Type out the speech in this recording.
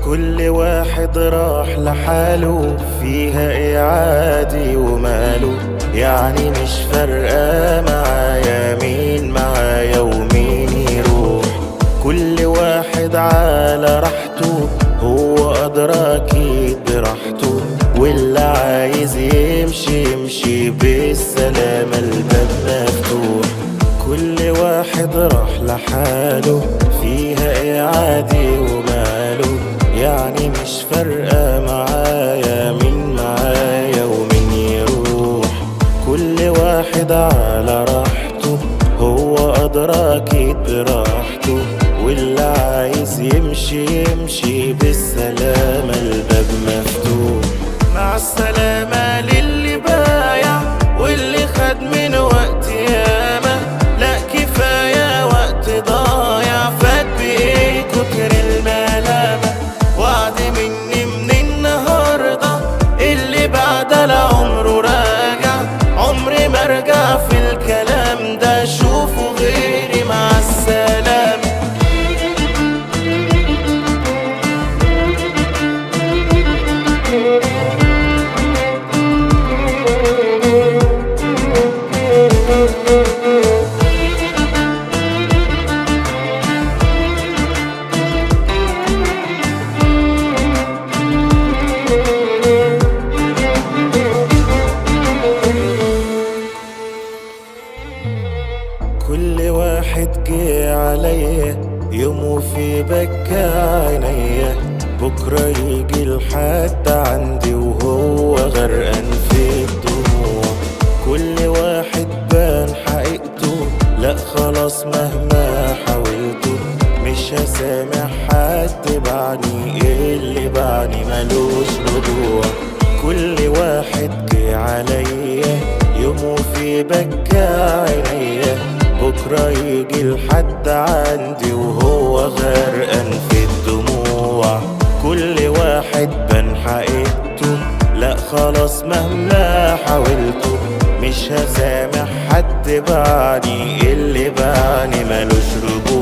كل واحد راح لحاله فيها ايه عادي وماله يعني مش فارقة معايا مين معايا ومين يروح كل واحد على راحته هو أدرى أكيد براحته واللي عايز يمشي يمشي بالسلامة الباب مفتوح كل واحد راح لحاله فيها ايه عادي وماله يعني مش فارقة معايا مين معايا ومين يروح كل واحد على راحته هو أدرى أكيد براحته واللي عايز يمشي يمشي بالسلامة الباب مفتوح مع السلامة للي بايع واللي خد من وقت ياما لا كفاية وقت ضايع فات بإيه كتر الملامة وعد مني من النهاردة اللي بعد لعمره راجع عمري ما ارجع في الكلام ده شوفوا غيري مع السلامة كل واحد جه عليا يوم في بكى عينيا بكرة يجي لحد عندي وهو غرقان في الدموع كل واحد بان حقيقته لا خلاص مهما حاولته مش هسامح حد بعني اللي بعني ملوش رجوع كل واحد جه عليا يوم في بكى عينيا بكرة يجي لحد عندي وهو غرقان في الدموع كل واحد بان حقيقته لا خلاص مهما حاولته مش هسامح حد بعني اللي بعني ملوش رجوع